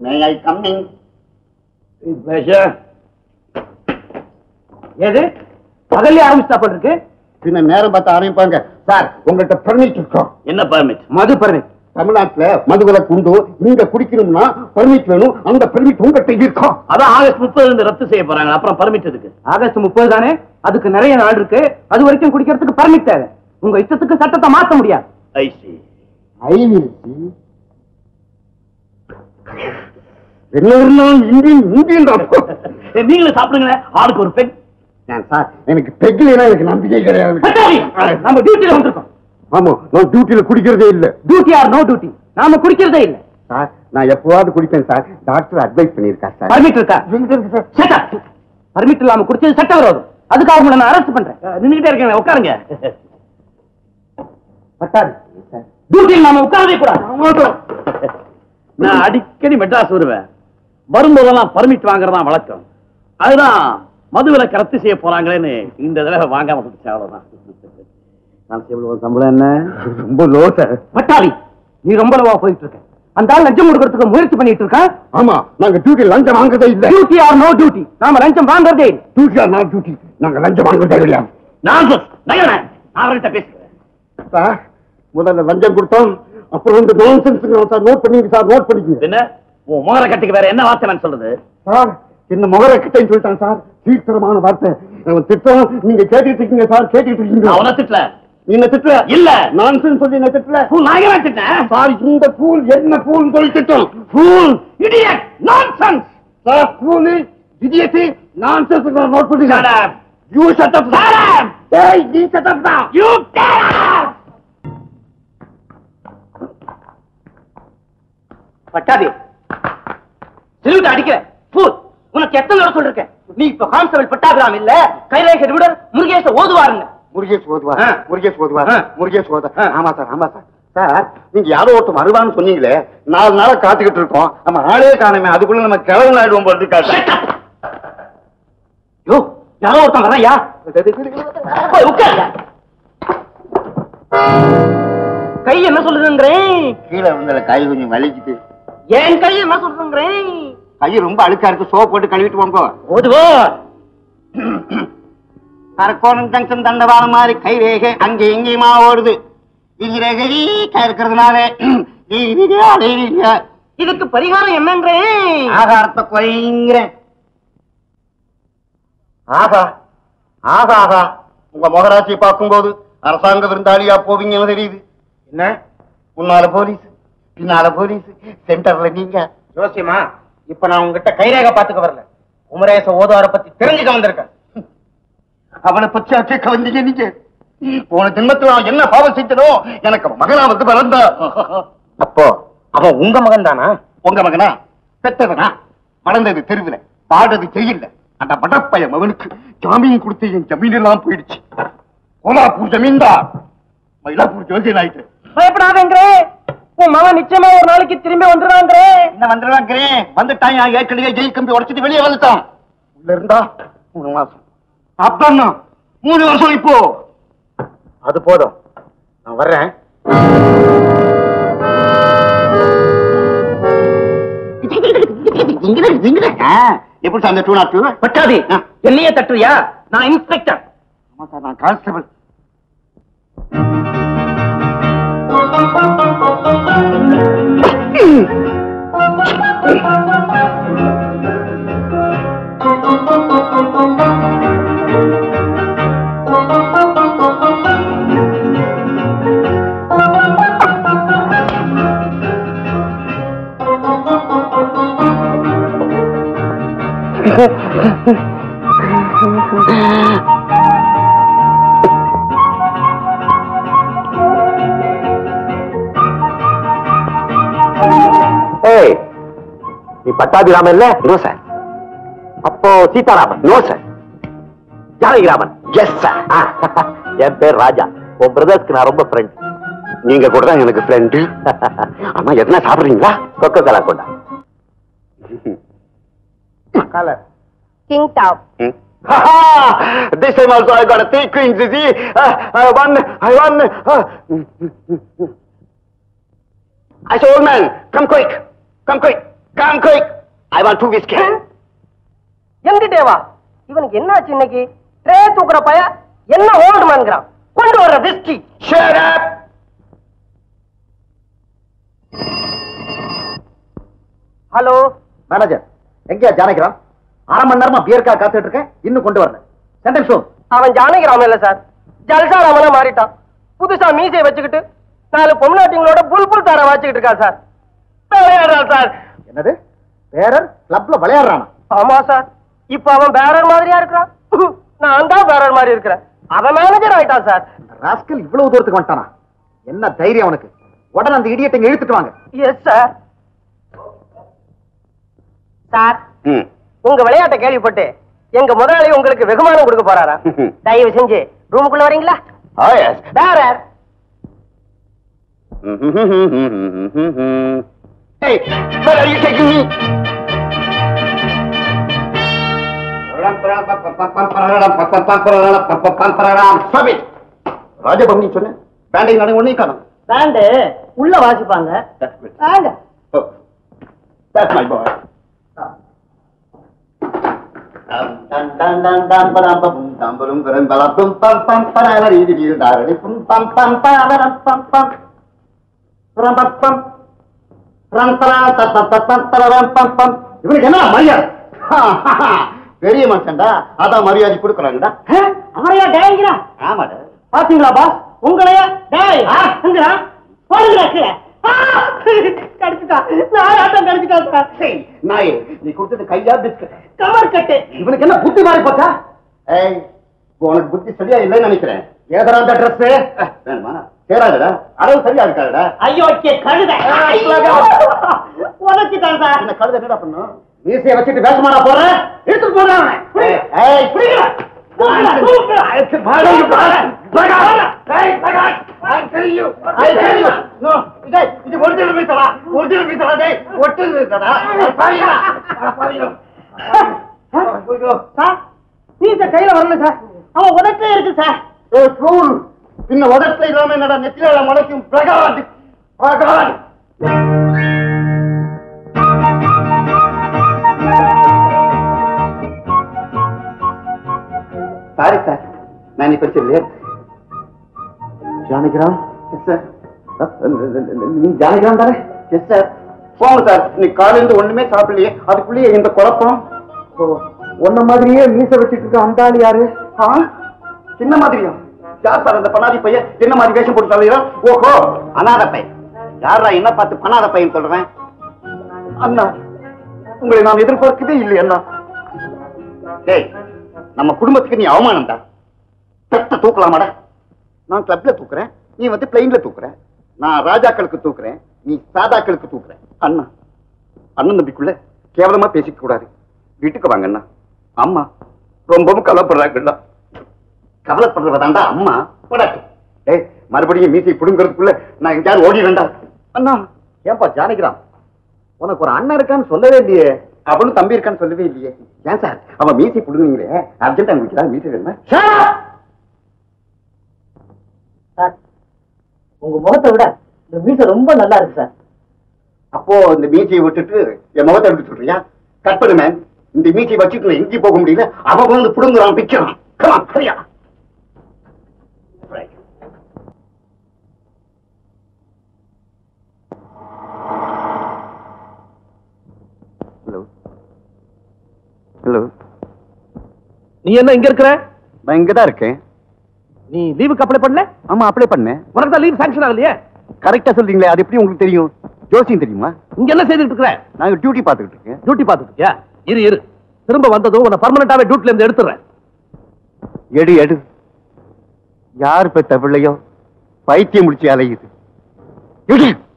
மே ஐ coming எது பகல்லே ஆரம்பிச்சா போல இருக்கு பின்ன நேரம் பார்த்து ஆரம்பிப்பாங்க சார் உங்கள்கிட்ட பர்மிட் இருக்கோம் என்ன பர்மிட் மது பருவம் தமிழ்நாட்டுல மதுவில குண்டு இங்க குடிக்கணும்னா பர்மிட் வேணும் அந்த பர்மிட் உங்ககிட்ட இருக்கும் அதான் ஆகஸ்ட் முப்பதுல இருந்து ரத்து செய்ய போறாங்க அப்புறம் பர்மிட் எதுக்கு ஆகஸ்ட் முப்பது தானே அதுக்கு நிறைய நாள் இருக்கு அது வரைக்கும் குடிக்கிறதுக்கு பர்மிட் தேவை உங்க இஷ்டத்துக்கு சட்டத்தை மாத்த முடியாது ஐசி ஐ வில் என்ன இருந்தாலும் இந்தியன் இந்தியன் தான் நீங்களும் சாப்பிடுங்களேன் ஆளுக்கு ஒரு பெண் ஏன் சார் எனக்கு பெக்லாம் எனக்கு நம்பிக்கை கிடையாது பட்டாளி, நம்ம டியூட்டில வந்திருக்கோம் ஆமா நான் டியூட்டில குடிக்கிறதே இல்ல டியூட்டி ஆர் நோ டியூட்டி நாம குடிக்கிறதே இல்ல சார் நான் எப்பவாவது குடிப்பேன் சார் டாக்டர் அட்வைஸ் பண்ணியிருக்கார் சார் பர்மிட் இருக்கா பர்மிட் இல்லாம குடிச்சது சட்ட விரோதம் அதுக்காக உங்களை நான் அரெஸ்ட் பண்றேன் நின்னுகிட்டே இருக்கேன் உட்காருங்க பட்டாளி டியூட்டியில் நாம உட்காரவே கூடாது நான் அடிக்கடி மெட்ராஸ் வருவேன் வரும்போதெல்லாம் பர்மிட் வாங்குறதா வழக்கம் அதுதான் மதுவில ரத்து செய்ய போறாங்களேன்னு இந்த தடவை வாங்காம கொடுத்து அவ்வளவுதான் நான் எவ்வளவு சம்பளம் என்ன ரொம்ப லோ சார் பட்டாளி நீ ரொம்ப லவா போயிட்டு இருக்க அந்த ஆள் லஞ்சம் கொடுக்கறதுக்கு முயற்சி பண்ணிட்டு இருக்கான் ஆமா நாங்க டியூட்டி லஞ்சம் வாங்குறதே இல்ல டியூட்டி ஆர் நோ டியூட்டி நாம லஞ்சம் வாங்குறதே இல்ல டியூட்டி ஆர் நாட் டியூட்டி நாங்க லஞ்சம் வாங்குறதே இல்லையா நான் சொல் நகரேன் நான் அவர்கிட்ட பேசுறேன் சார் முதல்ல லஞ்சம் கொடுத்தோம் அப்புறம் வந்து நான்சென்ஸ் சார் நோட் பண்ணிங்க சார் நோட் பண்ணிக்கங்க என்ன உன் முகர கட்டுக்கு வேற என்ன வார்த்தை நான் சொல்றது சார் என்ன முகர கிட்டேன்னு சொல்லிட்டான் சார் சீக்கிரமான வார்த்தை அவன் திட்டம் நீங்க கேட்டுட்டு இருக்கீங்க சார் கேட்டுட்டு நான் இருக்கீங்க உன திட்டல நீ என்ன திட்டல இல்ல நான்சென்ஸ் சொல்லி என்ன திட்டல நான் ஏன் திட்டேன் சார் இந்த பூல் என்ன பூல் சொல்லி திட்டம் fool idiot nonsense sir fool இடியட்டி நான்சென்ஸ் நோட் Shut பண்ணிங்க up. You shut up Shut up. ஏய் நீ ஷட் அப் தான் You get பட்டாதி சிலுவிட்டு அடிக்கிற ஃபூல் உனக்கு எத்தனை தடவை சொல்லிருக்கேன் நீ இப்ப கான்ஸ்டபிள் பட்டாபிராம் இல்ல கைலாச விடர் முருகேச ஓதுவாருங்க முருகேஷ் ஓதுவா ஆ. முருகேஷ் ஓதுவா ஆ. முருகேஷ் ஓதா ஆ. ஆமா சார் ஆமா சார் சார் நீங்க யாரோ ஒருத்தர் வருவான்னு சொன்னீங்களே நாலு நாளா காத்துக்கிட்டு இருக்கோம் நம்ம ஆளே காணுமே அதுக்குள்ள நம்ம கிழவன் ஆயிடுவோம் போல இருக்கா சார் யோ யாரோ ஒருத்தன் வரையா போய் உட்காருங்க கை என்ன சொல்லுதுங்கிறேன் கீழே வந்து கை கொஞ்சம் வலிக்குது என் கை என்ன சொல்லுங்கிறேன் கை ரொம்ப அழுக்கா இருக்கு சோப் போட்டு கழுவிட்டு போங்க ஓதுவோ கரக்கோணம் ஜங்ஷன் தண்டவான மாதிரி கை ரேகை அங்கே எங்கேயுமா ஓடுது விதி ரேகை வீக்கா இருக்கிறதுனால இதுக்கு பரிகாரம் என்னங்கிறேன் ஆகாரத்தை குறைங்கிறேன் ஆகா ஆகா ஆகா உங்க முகராட்சியை பார்க்கும்போது அரசாங்க விருந்தாளியா போவீங்கன்னு தெரியுது என்ன முன்னால போலீஸ் பின்னால போலீஸ் சென்டர்ல நீங்க ஜோசியமா இப்ப நான் உங்ககிட்ட கைரேக பாத்துக்க வரல குமரேச ஓதுவார பத்தி தெரிஞ்சுக்க வந்திருக்கேன் அவனை பற்றி கேட்க வந்தீங்க நீங்க போன ஜென்மத்துல அவன் என்ன பாவம் செஞ்சனோ எனக்கு மகனா வந்து பிறந்தா அப்போ அவன் உங்க மகன் தானா உங்க மகனா பெத்தவனா வளர்ந்தது தெருவில் பாடுறது செய்யல அந்த மடப்பையன் அவனுக்கு ஜாமீன் கொடுத்து என் ஜமீன் எல்லாம் போயிடுச்சு கோலாப்பூர் ஜமீன்தார் மயிலாப்பூர் ஜோசியன் ஆயிட்டு பயப்படாதங்கிறே உன் மகன் நிச்சயமா ஒரு நாளைக்கு திரும்பி வந்துடுறாங்கிறே என்ன வந்துடுவாங்கிறேன் வந்துட்டான் என் ஏற்கனவே ஜெயில் கம்பி உடைச்சிட்டு வெளியே வந்துட்டான் உள்ள இருந்தா மூணு மாசம் அப்புறம் மூணு வருஷம் இப்போ அது போதும் நான் வர்றேன் ஆ, எப்படி சார் அந்த டூ நாட் டூ பட்டாதி என்னையே தட்டுறியா நான் இன்ஸ்பெக்டர் ஆமா சார் நான் கான்ஸ்டபிள் ஏய் நீ பட்டாபிராமன் இல்ல நோ சார் அப்போ Sitaraman no sir Janakiraman yes sir என் பேர் ராஜா உன் பிரதர்ஸ்க்கு நான் ரொம்ப ஃப்ரெண்ட் நீங்க கூட தான் எனக்கு ஃப்ரெண்டு ஆமா எதனா சாப்பிடுறீங்களா கொக்கோ கலா கொண்டா colour King Tao. this time also I got a three queens, you see. Uh, I won, I won. Uh. I said, old man, come quick, come quick, Come quick. I want two whiskey. எங்கிட்டேவா இவனுக்கு என்னாச்சு இன்னைக்கு tray தூக்குற பய என்ன old மேன்கிறான் கொண்டு வர்ற whiskey Shut up. Hello manager எங்கேயா ஜானகிராம் அரை மணி நேரமா பியர்க்கா காத்துட்டு இருக்கேன் இன்னும் கொண்டு வரல சென்டென்ஸ் ஷோ அவன் ஜானகிராமன் இல்ல சார் ஜல்சா ராமனா மாறிட்டான் புதுசா மீசையை வச்சுக்கிட்டு நாலு பொம்னாட்டிங்களோட புல்புல் தார வாச்சுக்கிட்டு இருக்கான் சார் விளையாடுறான் சார் என்னது பேரர் கிளப்ல விளையாடுறானா ஆமா சார் இப்ப அவன் பேரர் மாதிரியா இருக்கிறான் நான் தான் பேரர் மாதிரி இருக்கிறேன் அவன் மேனேஜர் ஆயிட்டான் சார் இந்த ராஸ்கல் இவ்வளவு தூரத்துக்கு வந்துட்டானா என்ன தைரியம் அவனுக்கு உடனே அந்த இடியட்டை இங்க இழுத்துட்டு வாங்க எஸ் சார் சார் Hmm. உங்க விளையாட்டை கேள்விப்பட்டு எங்க முதலாளி உங்களுக்கு வெகுமானம் கொடுக்க போறாரா தயவு செஞ்சு ரூமுக்குள்ள வரீங்களா Oh yes. Bearer hey, where are you taking me? Stop it. ராஜபவனி சொன்னேன் பேண்டை நடு ஒண்ணே காணும் பேண்டு உள்ள வாசிப்பாங்க வாங்க Oh, that's my boy. இவனுக்கு என்ன மரியாதை பெரிய மனுஷன்டா அதான் மரியாதை கொடுக்குறாங்கடா அவரையா டேங்கிறா ஆமாடா பாத்தீங்களா பாஸ் உங்களையா டேய் எங்கடா போடுங்கடா கீழே ஆ! கடிச்சிட்டா நான் ஆட்டம் கடிச்சிட்டா சார் சரி, நாயே நீ கொடுத்தது கையா பிஸ்கட் கவர் கட்டு இவனுக்கு என்ன புத்தி மாறி போச்சா ஏய் உனக்கு புத்தி சரியா இல்லைன்னு நினைக்கிறேன் ஏதரா அந்த ட்ரெஸ் வேணுமா சேராதுடா அளவு சரியா இருக்காதுடா ஐயோ கே கழுத உதச்சிட்டான் சார் என்ன கழுத என்னடா பண்ணும் மீசைய வச்சுட்டு வேஷமாடா போற எடுத்துட்டு போறேன் அவனை. ஏய், ஏய், பிடிக்கல. I tell you, I tell you. No, டேய், இது original மீசடா. original மீசடா, டேய். original மீசடா. அட பாவிகளா, அட பாவிகளா. ஐயோ. சார் நீங்க கையில வரல சார் அவன் உதச்சே இருக்கு சார் ஏய், fool. பின்ன உதட்டுல இல்லாம என்னடா நெத்தியில முளைக்கும் பிரகாட் பிரகாட் சாரி சார் நான் இப்ப சொல்லு ஜானகிராம் எஸ் சார் நீ ஜானகிராம் தானே எஸ் சார் போங்க சார் நீ காலையில ஒண்ணுமே சாப்பிடலையே அதுக்குள்ளேயே இந்த குழப்பம் ஒன்ன மாதிரியே மீச வச்சுட்டு இருக்க அந்தாள் யாரு ஆ சின்ன மாதிரியா யார் சார் அந்த பணாதி பையன் என்ன மாதிரி வேஷம் போட்டு சொல்லுகிறான் ஓஹோ அனாத பையன் யாரா என்ன பார்த்து பணாத பையன் சொல்றேன் அண்ணா உங்களை நாம் எதிர்பார்க்கவே இல்லை அண்ணா டேய் நம்ம குடும்பத்துக்கு நீ அவமானம்டா பெத்த தூக்கலாமாடா நான் கிளப்ல தூக்குறேன் நீ வந்து பிளைன்ல தூக்குற நான் ராஜாக்களுக்கு தூக்குறேன் நீ சாதாக்களுக்கு தூக்குற அண்ணா அண்ணன் தம்பிக்குள்ள கேவலமா பேசிக்க கூடாது வீட்டுக்கு வாங்க அண்ணா அம்மா ரொம்பவும் கவலைப்படுறாங்கண்ணா கவலைப்படுறதாண்டா அம்மா போடாட்டு ஏய் மறுபடியும் மீசை புடுங்கிறதுக்குள்ள நான் எங்கேயாவது ஓடி வேண்டாம் அண்ணா ஏன்பா ஜானகிராம் உனக்கு ஒரு அண்ணன் இருக்கான்னு சொல்லவே இல்லையே அவனும் தம்பி இருக்கான்னு சொல்லவே இல்லையே ஏன் சார் அவன் மீசை புடுங்குறீங்களே அர்ஜென்டா உங்களுக்கு மீசை வேணுமா சார் உங்க முகத்தை விட இந்த மீசை ரொம்ப நல்லா இருக்கு சார் அப்போ இந்த மீசையை விட்டுட்டு என் முகத்தை எடுத்து சொல்றியா கட் பண்ணு மேன் இந்த மீசையை வச்சுட்டு நான் எங்கேயும் போக முடியல அவன் வந்து புடுங்குறான் பிக்கிறான் Come on, சரியா ஹலோ ஹலோ நீ என்ன இங்க இருக்கிற நான் இங்க தான் இருக்கேன் நீ லீவுக்கு அப்ளை பண்ணல ஆமா அப்ளை பண்ணேன் உனக்கு தான் லீவ் சாங்ஷன் ஆகலையே கரெக்டா சொல்றீங்களே அது எப்படி உங்களுக்கு தெரியும் ஜோசியம் தெரியுமா இங்க என்ன செய்துட்டு இருக்கிற நாங்க டியூட்டி பார்த்துக்கிட்டு இருக்கேன் டியூட்டி பார்த்துட்டு இருக்கியா இரு இரு திரும்ப வந்ததும் உன்னை பர்மனண்டாவே டியூட்டில இருந்து எடுத்துறேன் எடு எடு யார் பெத்த பிள்ளையோ பைத்தியம் முடிச்சு அலையுது எடு